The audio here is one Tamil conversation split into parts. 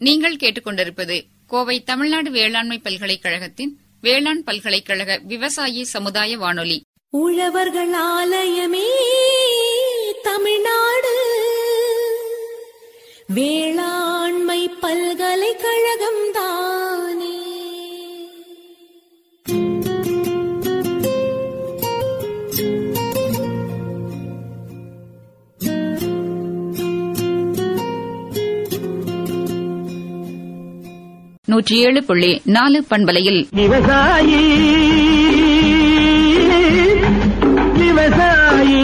நீங்கள் கேட்டுக்கொண்டிருப்பது கோவை தமிழ்நாடு வேளாண்மை பல்கலைக்கழகத்தின் வேளாண் பல்கலைக்கழக விவசாயி சமுதாய வானொலி உழவர்கள் ஆலயமே தமிழ்நாடு வேளாண்மை பல்கலைக்கழகம் தானே நூற்றி ஏழு புள்ளி நாலு பண்பலையில் விவசாயி விவசாயி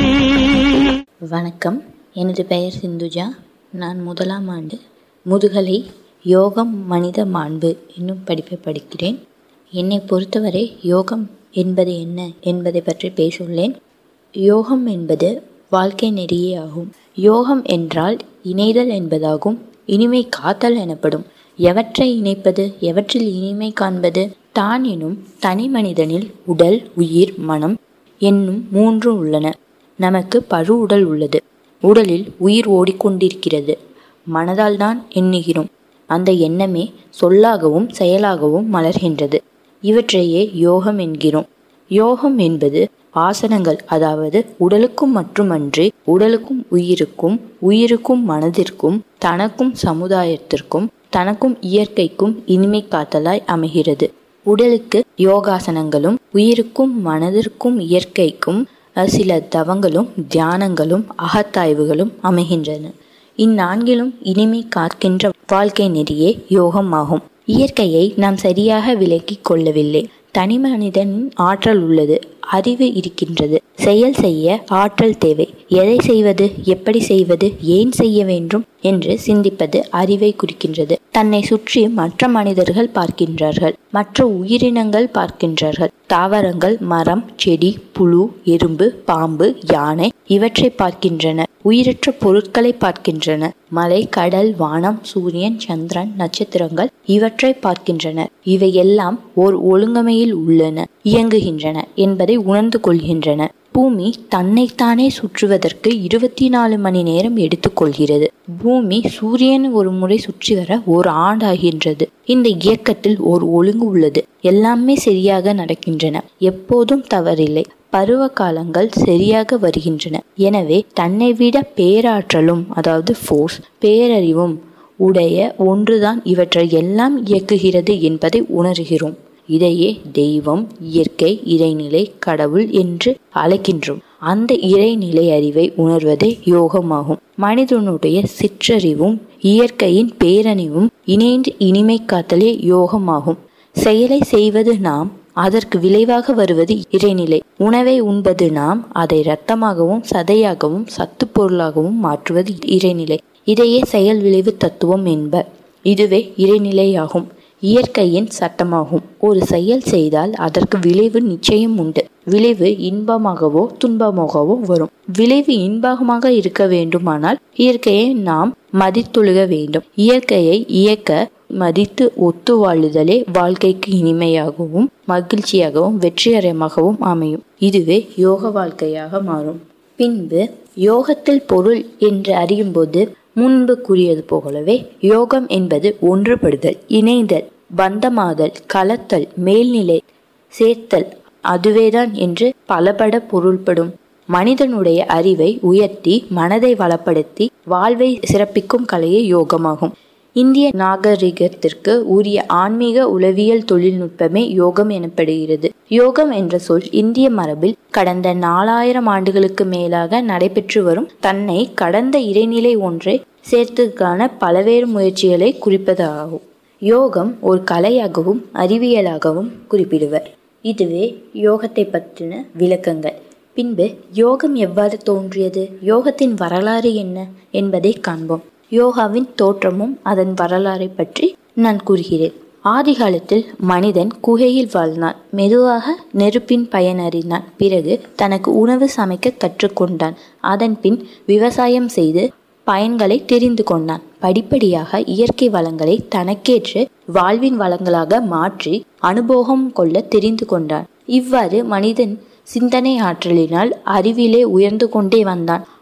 வணக்கம் எனது பெயர் சிந்துஜா நான் முதலாம் ஆண்டு முதுகலை யோகம் மனித மாண்பு என்னும் படிப்பை படிக்கிறேன் என்னை பொறுத்தவரை யோகம் என்பது என்ன என்பதை பற்றி பேசியுள்ளேன் யோகம் என்பது வாழ்க்கை நெறியே ஆகும் யோகம் என்றால் இணைதல் என்பதாகும் இனிமை காத்தல் எனப்படும் எவற்றை இணைப்பது எவற்றில் இனிமை காண்பது தான் எனும் தனி மனிதனில் உடல் உயிர் மனம் என்னும் மூன்று உள்ளன நமக்கு பரு உடல் உள்ளது உடலில் உயிர் ஓடிக்கொண்டிருக்கிறது மனதால் தான் எண்ணுகிறோம் அந்த எண்ணமே சொல்லாகவும் செயலாகவும் மலர்கின்றது இவற்றையே யோகம் என்கிறோம் யோகம் என்பது ஆசனங்கள் அதாவது உடலுக்கும் மட்டுமன்றி உடலுக்கும் உயிருக்கும் உயிருக்கும் மனதிற்கும் தனக்கும் சமுதாயத்திற்கும் தனக்கும் இயற்கைக்கும் இனிமை காத்தலாய் அமைகிறது உடலுக்கு யோகாசனங்களும் உயிருக்கும் மனதிற்கும் இயற்கைக்கும் சில தவங்களும் தியானங்களும் அகத்தாய்வுகளும் அமைகின்றன இந்நான்கிலும் இனிமை காக்கின்ற வாழ்க்கை நெறியே யோகம் ஆகும் இயற்கையை நாம் சரியாக விலக்கிக் கொள்ளவில்லை தனி மனிதனின் ஆற்றல் உள்ளது அறிவு இருக்கின்றது செயல் செய்ய ஆற்றல் தேவை எதை செய்வது எப்படி செய்வது ஏன் செய்ய வேண்டும் என்று சிந்திப்பது அறிவை குறிக்கின்றது தன்னை சுற்றி மற்ற மனிதர்கள் பார்க்கின்றார்கள் மற்ற உயிரினங்கள் பார்க்கின்றார்கள் தாவரங்கள் மரம் செடி புழு எறும்பு பாம்பு யானை இவற்றை பார்க்கின்றன உயிரற்ற பொருட்களை பார்க்கின்றன மலை கடல் வானம் சூரியன் சந்திரன் நட்சத்திரங்கள் இவற்றை பார்க்கின்றன இவையெல்லாம் ஓர் ஒழுங்கமையில் உள்ளன இயங்குகின்றன என்பதை உணர்ந்து கொள்கின்றன பூமி தன்னைத்தானே சுற்றுவதற்கு இருபத்தி நாலு மணி நேரம் எடுத்துக்கொள்கிறது பூமி சூரியன் ஒரு முறை சுற்றி வர ஒரு ஆண்டாகின்றது இந்த இயக்கத்தில் ஒரு ஒழுங்கு உள்ளது எல்லாமே சரியாக நடக்கின்றன எப்போதும் தவறில்லை பருவ காலங்கள் சரியாக வருகின்றன எனவே தன்னை விட பேராற்றலும் அதாவது ஃபோர்ஸ் பேரறிவும் உடைய ஒன்றுதான் இவற்றை எல்லாம் இயக்குகிறது என்பதை உணர்கிறோம் இதையே தெய்வம் இயற்கை இறைநிலை கடவுள் என்று அழைக்கின்றோம் அந்த இறைநிலை அறிவை உணர்வதே யோகமாகும் மனிதனுடைய சிற்றறிவும் இயற்கையின் பேரணிவும் இணைந்து இனிமை காத்தலே யோகமாகும் செயலை செய்வது நாம் அதற்கு விளைவாக வருவது இறைநிலை உணவை உண்பது நாம் அதை இரத்தமாகவும் சதையாகவும் சத்து பொருளாகவும் மாற்றுவது இறைநிலை இதையே செயல் விளைவு தத்துவம் என்பர் இதுவே இறைநிலையாகும் இயற்கையின் சட்டமாகும் ஒரு செயல் செய்தால் அதற்கு விளைவு நிச்சயம் உண்டு விளைவு இன்பமாகவோ துன்பமாகவோ வரும் விளைவு இன்பமாக இருக்க வேண்டுமானால் இயற்கையை நாம் மதித்துழுக வேண்டும் இயற்கையை இயக்க மதித்து ஒத்து வாழுதலே வாழ்க்கைக்கு இனிமையாகவும் மகிழ்ச்சியாகவும் வெற்றிகரமாகவும் அமையும் இதுவே யோக வாழ்க்கையாக மாறும் பின்பு யோகத்தில் பொருள் என்று அறியும்போது முன்பு கூறியது போலவே யோகம் என்பது ஒன்றுபடுதல் இணைதல் பந்தமாதல் கலத்தல் மேல்நிலை சேர்த்தல் அதுவேதான் என்று பலபட பொருள்படும் மனிதனுடைய அறிவை உயர்த்தி மனதை வளப்படுத்தி வாழ்வை சிறப்பிக்கும் கலையே யோகமாகும் இந்திய நாகரிகத்திற்கு உரிய ஆன்மீக உளவியல் தொழில்நுட்பமே யோகம் எனப்படுகிறது யோகம் என்ற சொல் இந்திய மரபில் கடந்த நாலாயிரம் ஆண்டுகளுக்கு மேலாக நடைபெற்று வரும் தன்னை கடந்த இறைநிலை ஒன்றை சேர்த்துக்கான பல்வேறு முயற்சிகளை குறிப்பதாகும் யோகம் ஒரு கலையாகவும் அறிவியலாகவும் குறிப்பிடுவர் இதுவே யோகத்தை பற்றின விளக்கங்கள் பின்பு யோகம் எவ்வாறு தோன்றியது யோகத்தின் வரலாறு என்ன என்பதை காண்போம் யோகாவின் தோற்றமும் அதன் வரலாறை பற்றி நான் கூறுகிறேன் ஆதி காலத்தில் மனிதன் குகையில் வாழ்ந்தான் மெதுவாக நெருப்பின் பயன் அறிந்தான் பிறகு தனக்கு உணவு சமைக்க கற்றுக்கொண்டான் அதன் பின் விவசாயம் செய்து பயன்களை தெரிந்து கொண்டான் படிப்படியாக இயற்கை வளங்களை தனக்கேற்று வாழ்வின் வளங்களாக மாற்றி அனுபவம் கொள்ள தெரிந்து கொண்டான் இவ்வாறு மனிதன் சிந்தனை ஆற்றலினால் அறிவிலே உயர்ந்து கொண்டே வந்தான்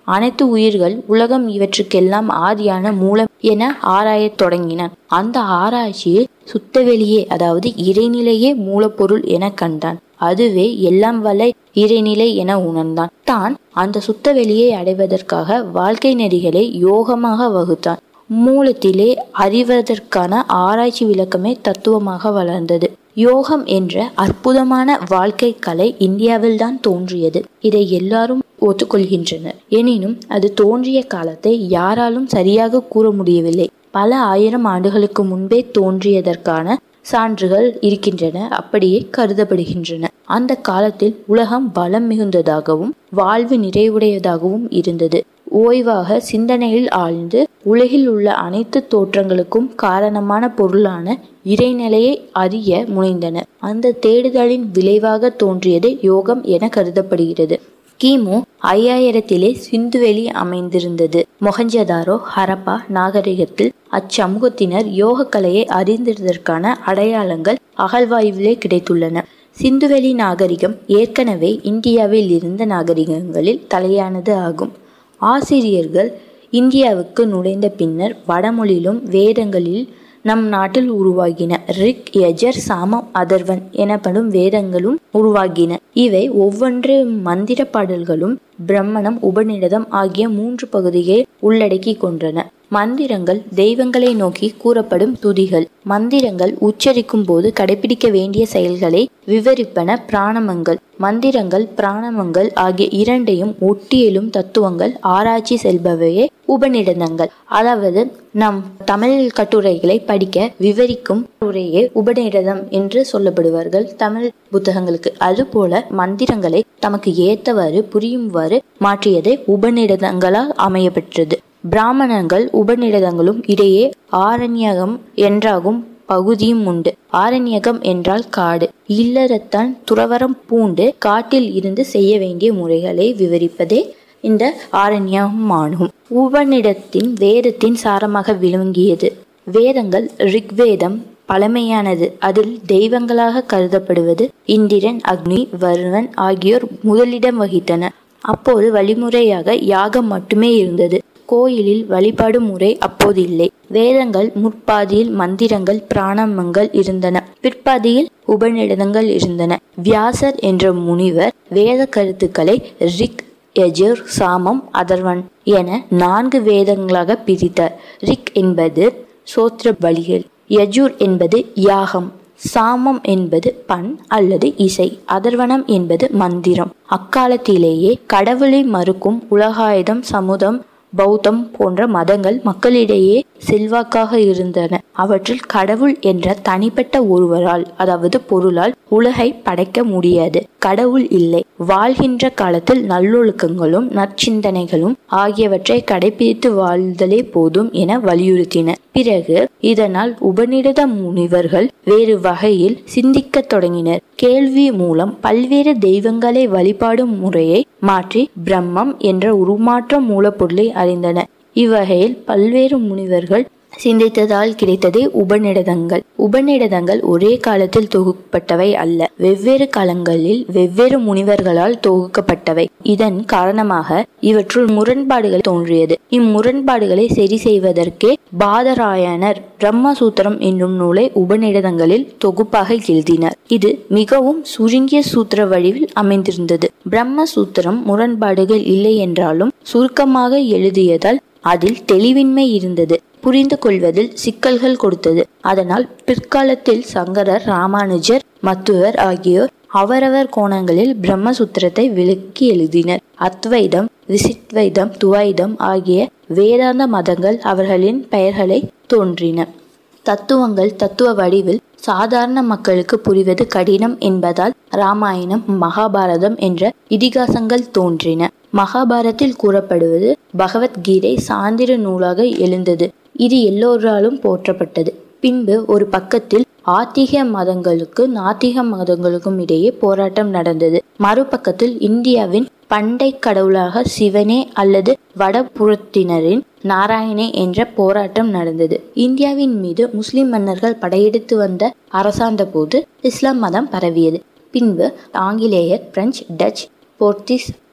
அனைத்து உயிர்கள் உலகம் இவற்றுக்கெல்லாம் ஆதியான மூலம் என ஆராயத் தொடங்கினான் அந்த ஆராய்ச்சியில் சுத்தவெளியே அதாவது இறைநிலையே மூலப்பொருள் என கண்டான் அதுவே எல்லாம் வல்ல இறைநிலை என உணர்ந்தான் தான் அந்த சுத்த வெளியை அடைவதற்காக வாழ்க்கை நெறிகளை யோகமாக வகுத்தான் மூலத்திலே அறிவதற்கான ஆராய்ச்சி விளக்கமே தத்துவமாக வளர்ந்தது யோகம் என்ற அற்புதமான வாழ்க்கை கலை இந்தியாவில்தான் தோன்றியது இதை எல்லாரும் ஒத்துக்கொள்கின்றனர் எனினும் அது தோன்றிய காலத்தை யாராலும் சரியாக கூற முடியவில்லை பல ஆயிரம் ஆண்டுகளுக்கு முன்பே தோன்றியதற்கான சான்றுகள் இருக்கின்றன அப்படியே கருதப்படுகின்றன அந்த காலத்தில் உலகம் வளம் மிகுந்ததாகவும் வாழ்வு நிறைவுடையதாகவும் இருந்தது ஓய்வாக சிந்தனையில் ஆழ்ந்து உலகில் உள்ள அனைத்து தோற்றங்களுக்கும் காரணமான பொருளான இறைநிலையை அறிய முனைந்தனர் அந்த தேடுதலின் விளைவாக தோன்றியது யோகம் என கருதப்படுகிறது கிமு ஐயாயிரத்திலே சிந்துவெளி அமைந்திருந்தது மொஹஞ்சதாரோ ஹரப்பா நாகரிகத்தில் அச்சமூகத்தினர் யோக கலையை அறிந்ததற்கான அடையாளங்கள் அகழ்வாய்விலே கிடைத்துள்ளன சிந்துவெளி நாகரிகம் ஏற்கனவே இந்தியாவில் இருந்த நாகரிகங்களில் தலையானது ஆகும் ஆசிரியர்கள் இந்தியாவுக்கு நுழைந்த பின்னர் வடமொழியிலும் வேதங்களில் நம் நாட்டில் உருவாகின ரிக் யஜர் சாமம் அதர்வன் எனப்படும் வேதங்களும் உருவாகின இவை ஒவ்வொன்று மந்திர பாடல்களும் பிரம்மணம் உபநிடதம் ஆகிய மூன்று பகுதியை உள்ளடக்கி கொண்டன மந்திரங்கள் தெய்வங்களை நோக்கி கூறப்படும் துதிகள் மந்திரங்கள் உச்சரிக்கும் போது கடைபிடிக்க வேண்டிய செயல்களை விவரிப்பன பிராணமங்கள் மந்திரங்கள் பிராணமங்கள் ஆகிய இரண்டையும் ஒட்டியலும் தத்துவங்கள் ஆராய்ச்சி செல்பவையே உபநிடதங்கள் அதாவது நம் தமிழ் கட்டுரைகளை படிக்க விவரிக்கும் உரையே உபநிடதம் என்று சொல்லப்படுவார்கள் தமிழ் புத்தகங்களுக்கு அதுபோல மந்திரங்களை தமக்கு ஏத்தவாறு புரியும்வாறு மாற்றியதே உபநிடதங்களால் அமைய பெற்றது பிராமணங்கள் உபநிடதங்களும் இடையே ஆரண்யகம் என்றாகும் பகுதியும் உண்டு ஆரண்யகம் என்றால் காடு இல்லறத்தான் துறவரம் பூண்டு காட்டில் இருந்து செய்ய வேண்டிய முறைகளை விவரிப்பதே இந்த ஆரண்யமாகும் உபநிடத்தின் வேதத்தின் சாரமாக விளங்கியது வேதங்கள் ரிக்வேதம் பழமையானது அதில் தெய்வங்களாக கருதப்படுவது இந்திரன் அக்னி வருணன் ஆகியோர் முதலிடம் வகித்தனர் அப்போது வழிமுறையாக யாகம் மட்டுமே இருந்தது கோயிலில் வழிபாடு முறை அப்போது இல்லை வேதங்கள் முற்பாதியில் மந்திரங்கள் பிராணமங்கள் இருந்தன பிற்பாதியில் உபநிடதங்கள் இருந்தன வியாசர் என்ற முனிவர் வேத கருத்துக்களை ரிக் யஜுர் சாமம் அதர்வன் என நான்கு வேதங்களாக பிரித்தார் ரிக் என்பது சோத்திர பலிகள் யஜூர் என்பது யாகம் சாமம் என்பது பண் அல்லது இசை அதர்வனம் என்பது மந்திரம் அக்காலத்திலேயே கடவுளை மறுக்கும் உலகாயுதம் சமுதம் பௌத்தம் போன்ற மதங்கள் மக்களிடையே செல்வாக்காக இருந்தன அவற்றில் கடவுள் என்ற தனிப்பட்ட ஒருவரால் அதாவது பொருளால் உலகை படைக்க முடியாது கடவுள் இல்லை வாழ்கின்ற காலத்தில் நல்லொழுக்கங்களும் நற்சிந்தனைகளும் ஆகியவற்றை கடைபிடித்து வாழ்தலே போதும் என வலியுறுத்தின பிறகு இதனால் உபநிடத முனிவர்கள் வேறு வகையில் சிந்திக்கத் தொடங்கினர் கேள்வி மூலம் பல்வேறு தெய்வங்களை வழிபாடும் முறையை மாற்றி பிரம்மம் என்ற உருமாற்ற மூலப்பொருளை அறிந்தனர் இவ்வகையில் பல்வேறு முனிவர்கள் சிந்தித்ததால் கிடைத்ததே உபநிடதங்கள் உபநிடதங்கள் ஒரே காலத்தில் தொகுக்கப்பட்டவை அல்ல வெவ்வேறு காலங்களில் வெவ்வேறு முனிவர்களால் தொகுக்கப்பட்டவை இதன் காரணமாக இவற்றுள் முரண்பாடுகள் தோன்றியது இம்முரண்பாடுகளை சரி செய்வதற்கே பாதராயணர் பிரம்மசூத்திரம் என்னும் நூலை உபநிடதங்களில் தொகுப்பாக எழுதினார் இது மிகவும் சுருங்கிய சூத்திர வடிவில் அமைந்திருந்தது பிரம்மசூத்திரம் முரண்பாடுகள் இல்லை என்றாலும் சுருக்கமாக எழுதியதால் அதில் தெளிவின்மை இருந்தது புரிந்து கொள்வதில் சிக்கல்கள் கொடுத்தது அதனால் பிற்காலத்தில் சங்கரர் ராமானுஜர் மத்துவர் ஆகியோர் அவரவர் கோணங்களில் பிரம்மசூத்திரத்தை விளக்கி எழுதினர் அத்வைதம் விசித்வைதம் துவைதம் ஆகிய வேதாந்த மதங்கள் அவர்களின் பெயர்களை தோன்றின தத்துவங்கள் தத்துவ வடிவில் சாதாரண மக்களுக்கு புரிவது கடினம் என்பதால் ராமாயணம் மகாபாரதம் என்ற இதிகாசங்கள் தோன்றின மகாபாரத்தில் கூறப்படுவது பகவத்கீதை சாந்திர நூலாக எழுந்தது இது எல்லோராலும் போற்றப்பட்டது பின்பு ஒரு பக்கத்தில் ஆத்திக மதங்களுக்கு நாத்திக மதங்களுக்கும் இடையே போராட்டம் நடந்தது மறுபக்கத்தில் இந்தியாவின் பண்டை கடவுளாக சிவனே அல்லது வடபுறத்தினரின் நாராயணே என்ற போராட்டம் நடந்தது இந்தியாவின் மீது முஸ்லிம் மன்னர்கள் படையெடுத்து வந்த அரசாண்ட போது இஸ்லாம் மதம் பரவியது பின்பு ஆங்கிலேயர் பிரெஞ்சு டச் போர்த்துகீஸ்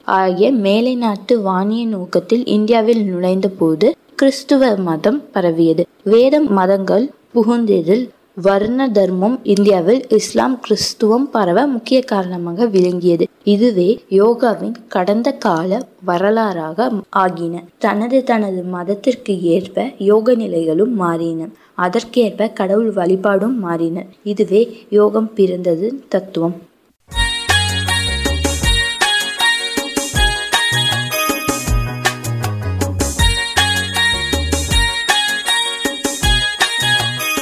ஆகிய மேலை நாட்டு வாணிய நோக்கத்தில் இந்தியாவில் நுழைந்த போது கிறிஸ்துவ மதம் பரவியது வேத மதங்கள் புகுந்ததில் வர்ண தர்மம் இந்தியாவில் இஸ்லாம் கிறிஸ்துவம் பரவ முக்கிய காரணமாக விளங்கியது இதுவே யோகாவின் கடந்த கால வரலாறாக ஆகின தனது தனது மதத்திற்கு ஏற்ப யோக நிலைகளும் மாறின அதற்கேற்ப கடவுள் வழிபாடும் மாறின இதுவே யோகம் பிறந்தது தத்துவம்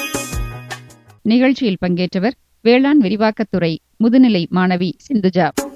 நிகழ்ச்சியில் பங்கேற்றவர் வேளாண் விரிவாக்கத்துறை முதுநிலை மாணவி சிந்துஜா